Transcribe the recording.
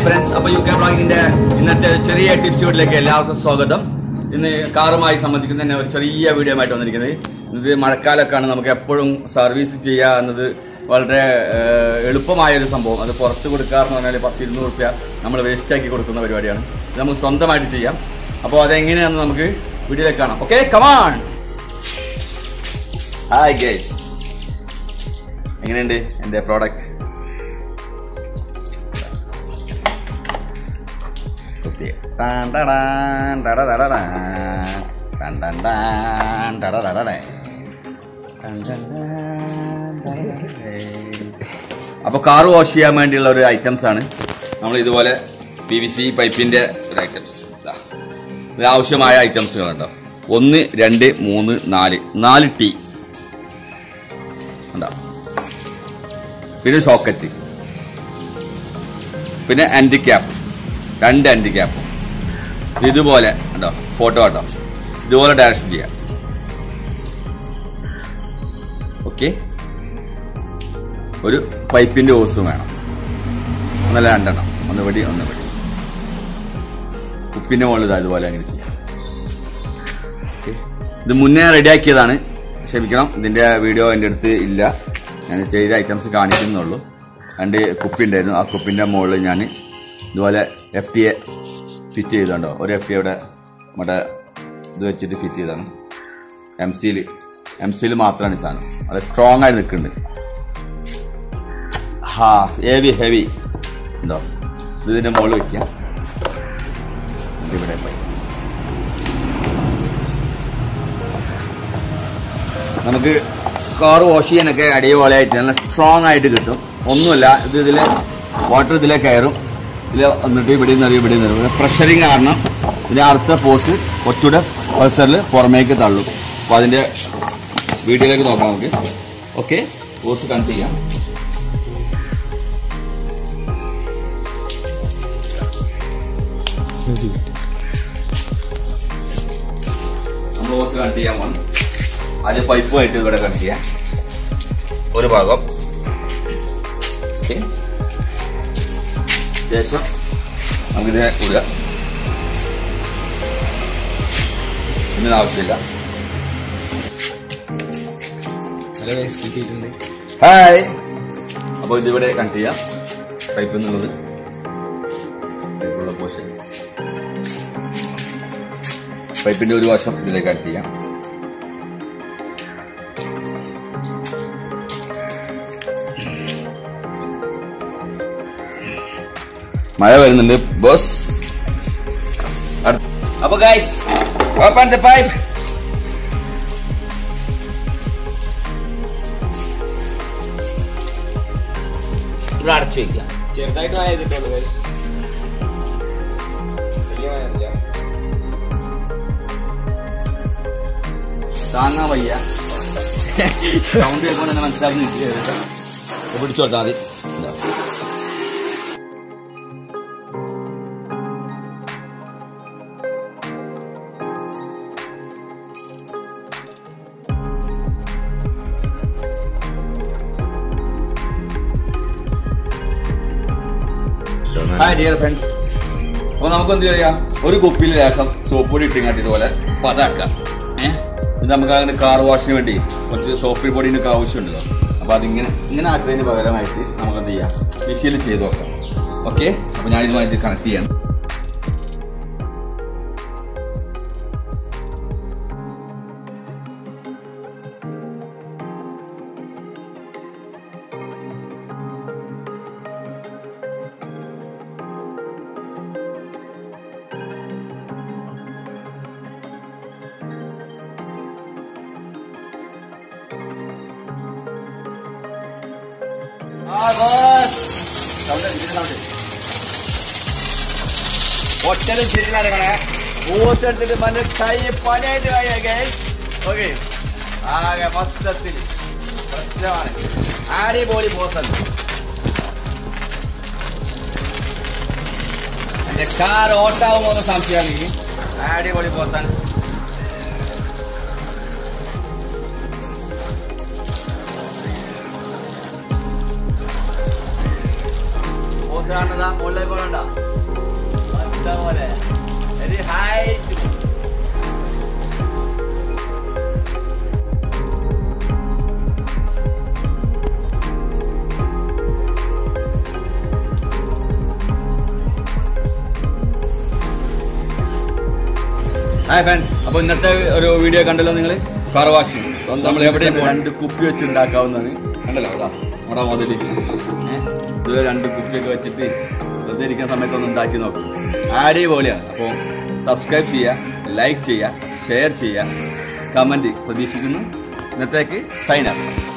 Friends അപ്പൊ U K ബ്ലോഗിന്റെ ഇന്നത്തെ ചെറിയ ടിപ്സ് വീട്ടിലേക്ക് എല്ലാവർക്കും സ്വാഗതം ഇന്ന് കാറുമായി സംബന്ധിക്കുന്ന തന്നെ ഒരു ചെറിയ വീഡിയോ ആയിട്ട് വന്നിരിക്കുന്നത് ഇത് മഴക്കാലമൊക്കെയാണ് നമുക്ക് എപ്പോഴും സർവീസ് ചെയ്യുക എന്നത് വളരെ ഏഹ്, എളുപ്പമായ ഒരു സംഭവം അത് പുറത്ത് കൊടുക്കാറെന്ന് പറഞ്ഞാൽ പത്ത് ഇരുന്നൂറ് റുപ്യ നമ്മൾ വേസ്റ്റ് ആക്കി കൊടുക്കുന്ന പരിപാടിയാണ് ഇത് നമുക്ക് സ്വന്തമായിട്ട് ചെയ്യാം അപ്പോൾ അതെങ്ങനെയാണെന്ന് നമുക്ക് വീഡിയോയിലേക്ക് കാണാം ഓക്കെ കമാൺ ഹായ് ഗേസ് എങ്ങനെയുണ്ട് എൻ്റെ പ്രോഡക്റ്റ് കുത്തിയ ടാൻ ടടാൻ ടടടടടാൻ. ടൻ ടൻ ടാൻ ടടടടടേ. ടൻ ടൻ ടാൻ ടടടടേ. അപ്പൊ കാറ് വാഷ് ചെയ്യാൻ വേണ്ടിയുള്ള ഒരു ഐറ്റംസ് ആണ് നമ്മൾ ഇതുപോലെ പി വി സി പൈപ്പിന്റെ ഒരു ഐറ്റംസ് ഇത് ആവശ്യമായ ഐറ്റംസുകൾ ഉണ്ടോ ഒന്ന് രണ്ട് മൂന്ന് നാല് നാല് ടീ ഉണ്ടോ പിന്നെ സോക്കറ്റ് പിന്നെ ആൻറ്റി ക്യാപ്പ് രണ്ട് ആൻറ്റി ക്യാപ്പ് ഇതുപോലെ ഉണ്ടോ ഫോട്ടോ കേട്ടോ ഇതുപോലെ ഡയറക്ഷൻ ചെയ്യാം ഓക്കെ ഒരു പൈപ്പിന്റെ ഓസും വേണം ഒന്നല്ല രണ്ടെണ്ണം ഒന്ന് വെടി ഒന്ന് വെടി ഉപ്പിന്റെ മുകളിൽ ഇതാ ഇതുപോലെ അങ്ങനെ ചെയ്യാം ഓക്കെ ഇത് മുന്നേ റെഡിയാക്കിയതാണ് ക്ഷമിക്കണം ഇതിന്റെ വീഡിയോ എൻ്റെ അടുത്ത് ഇല്ല ഞാൻ ചെയ്ത ഐറ്റംസ് കാണിക്കുന്നുള്ളൂ രണ്ട് കുപ്പി ഉണ്ടായിരുന്നു ആ കുപ്പിന്റെ മുകളിൽ ഞാൻ ഇതുപോലെ എഫ് ടി എ ഫിറ്റ് ചെയ്തുണ്ടോ ഒരു എഫ് ടി എയുടെ നമ്മുടെ ഇത് വെച്ചിട്ട് ഫിറ്റ് ചെയ്താണ് എം സിയിൽ എം സിയിൽ മാത്രമാണ് ഈ സാധനം അത് സ്ട്രോങ് ആയി നിൽക്കുന്നുണ്ട് ഹാ ഹെവി ഹെവി ഉണ്ടോ ഇത് ഇതിന്റെ മുകളിൽ വെക്കാം ഇത് ഇവിടെ പോയി നമുക്ക് കാർ വാഷ് ചെയ്യാനൊക്കെ അടിപൊളിയായിട്ട് നല്ല സ്ട്രോങ് ആയിട്ട് കിട്ടും ഒന്നുമില്ല ഇത് ഇതിൽ വാട്ടർ ഇതിലെ കയറും ഇതിൽ വന്നിട്ട് ഇവിടെ നിന്ന് ഇവിടെ നിന്ന് പ്രഷറിങ് കാരണം ഇതിന്റെ അടുത്ത പോസ് കുറച്ചുകൂടെ പ്രഷറിൽ പുറമേക്ക് തള്ളും അപ്പോൾ അതിന്റെ വീഡിയോയിലേക്ക് നോക്കാം നമുക്ക് ഓക്കെ പോസ് കണക്ട് ചെയ്യാം നമ്മൾ പോസ് കണക്ട് ചെയ്യാൻ പോകുന്നു ആദ്യം പൈപ്പുമായിട്ട് ഇവിടെ കണക്ട് ചെയ്യാം ഒരു ഭാഗം ഓക്കെ ശേഷം നമുക്കിതിനെ ഇടുക ഇതിന് ആവശ്യമില്ല ഹായ് അപ്പോൾ ഇതിവിടെ കണക്ട് ചെയ്യാം പൈപ്പ് എന്നുള്ളത് പൈപ്പുള്ള പോഷൻ പൈപ്പിന്റെ ഒരു വശം ഇതിലേക്ക് കണക്ട് ചെയ്യാം മഴ വരുന്നുണ്ട് ബോസ് അപ്പൊ ഗൈസ് ഓപ്പൺ ദ പൈപ്പ് ഇവിടെ അടച്ചു വെക്കാം ചെറുതായിട്ട് മഴ ചെയ്തിട്ടുള്ളൂ guys. വലിയ മഴ ഇല്ല. താങ്ങാൻ വയ്യ സൗണ്ട് കേൾക്കുമ്പോൾ തന്നെ മനസ്സിലാവുന്ന പിടിച്ചു കൊടുത്താൽ മതി ഇതാ. ഹായ് ഡിയർ ഫ്രണ്ട്സ് അപ്പൊ നമുക്ക് എന്ത് ചെയ്യാം ഒരു കുപ്പിയിൽ ലേശം സോപ്പ് പൊടി ഇട്ടിങ്ങാട്ട് ഇതുപോലെ പതാക്കാം ഏഹ് ഇത് നമുക്ക് അങ്ങനെ കാർ വാഷിന് വേണ്ടി കുറച്ച് സോപ്പ് പൊടിൻ്റെ ഒക്കെ ആവശ്യമുണ്ടല്ലോ അപ്പൊ അതിങ്ങനെ ഇങ്ങനെ ആക്കുന്നതിന് പകരമായിട്ട് നമുക്ക് എന്ത് ചെയ്യാം മിഷീനിൽ ചെയ്ത് നോക്കാം ഓക്കെ അപ്പൊ ഞാൻ ഇതുമായിട്ട് കണക്ട് ചെയ്യാം ഒറ്റലും ശരിയാണ് ഊട്ടെടുത്തിട്ട് മറ്റേ കൈ പണിയായിട്ട് കഴിയാ ഓക്കെ ആകെ മൊത്തത്തിൽ പ്രശ്നമാണ് അടിപൊളി ബോസല്ല എന്റെ കാർ ഓട്ടാവുമോ എന്ന് സംശയമാണ് അടിപൊളി ബോസാണ് പോസ്റ്റ് കാണുന്നതാ മുകളിലേക്ക് പോകണ്ട പോലെ ഒരു ഹൈറ്റ് ഹായ് ഫാൻസ് അപ്പോൾ ഇന്നത്തെ ഒരു വീഡിയോ കണ്ടല്ലോ നിങ്ങൾ കാർ വാഷിംഗ് നമ്മൾ എവിടെയും രണ്ട് കുപ്പി വെച്ച് ഉണ്ടാക്കാവുന്നതാണ് കണ്ടല്ലോ അതാ നമ്മുടെ മുതൽ ഇത് രണ്ട് കുപ്പിയൊക്കെ വെച്ചിട്ട് വെറുതെ ഇരിക്കുന്ന സമയത്തൊന്ന് ഉണ്ടാക്കി നോക്കണം അടിപൊളിയാണ് അപ്പോൾ സബ്സ്ക്രൈബ് ചെയ്യുക ലൈക്ക് ചെയ്യുക ഷെയർ ചെയ്യുക കമൻറ്റ് പ്രതീക്ഷിക്കുന്നു ഇന്നത്തേക്ക് സൈൻ അപ്പ്